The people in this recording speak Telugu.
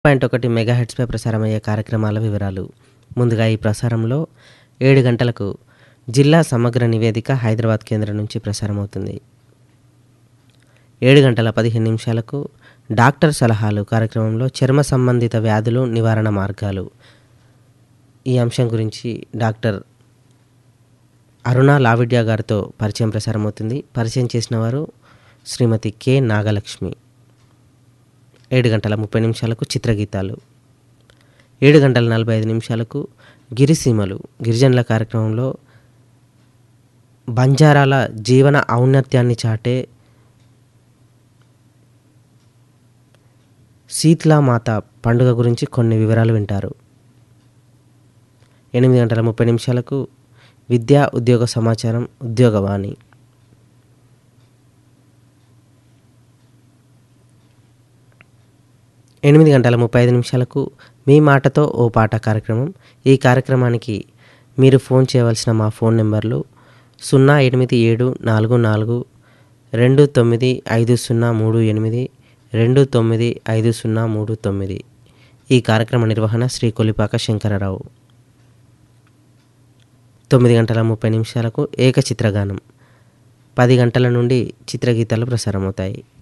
పాయింట్ ఒకటి మెగాహెట్స్పై ప్రసారమయ్యే కార్యక్రమాల వివరాలు ముందుగా ఈ ప్రసారంలో ఏడు గంటలకు జిల్లా సమగ్ర నివేదిక హైదరాబాద్ కేంద్రం నుంచి ప్రసారమవుతుంది ఏడు గంటల పదిహేను నిమిషాలకు డాక్టర్ సలహాలు కార్యక్రమంలో చర్మ సంబంధిత వ్యాధులు నివారణ మార్గాలు ఈ అంశం గురించి డాక్టర్ అరుణ లావిడ్య గారితో పరిచయం ప్రసారమవుతుంది పరిచయం చేసిన వారు శ్రీమతి కె నాగలక్ష్మి ఏడు గంటల ముప్పై నిమిషాలకు చిత్రగీతాలు ఏడు గంటల నలభై ఐదు నిమిషాలకు గిరిసీమలు గిరిజనుల కార్యక్రమంలో బంజారాల జీవన ఔన్నత్యాన్ని చాటే శీతలామాత పండుగ గురించి కొన్ని వివరాలు వింటారు ఎనిమిది గంటల ముప్పై నిమిషాలకు విద్యా ఉద్యోగ సమాచారం ఉద్యోగవాణి ఎనిమిది గంటల ముప్పై ఐదు నిమిషాలకు మీ మాటతో ఓ పాట కార్యక్రమం ఈ కార్యక్రమానికి మీరు ఫోన్ చేయవలసిన మా ఫోన్ నెంబర్లు సున్నా ఎనిమిది ఏడు నాలుగు నాలుగు రెండు తొమ్మిది ఐదు సున్నా మూడు ఎనిమిది రెండు తొమ్మిది ఐదు సున్నా మూడు తొమ్మిది ఈ కార్యక్రమ నిర్వహణ శ్రీ కొలిపాక శంకరరావు తొమ్మిది గంటల ముప్పై నిమిషాలకు ఏకచిత్రగానం పది గంటల నుండి చిత్రగీతాలు ప్రసారమవుతాయి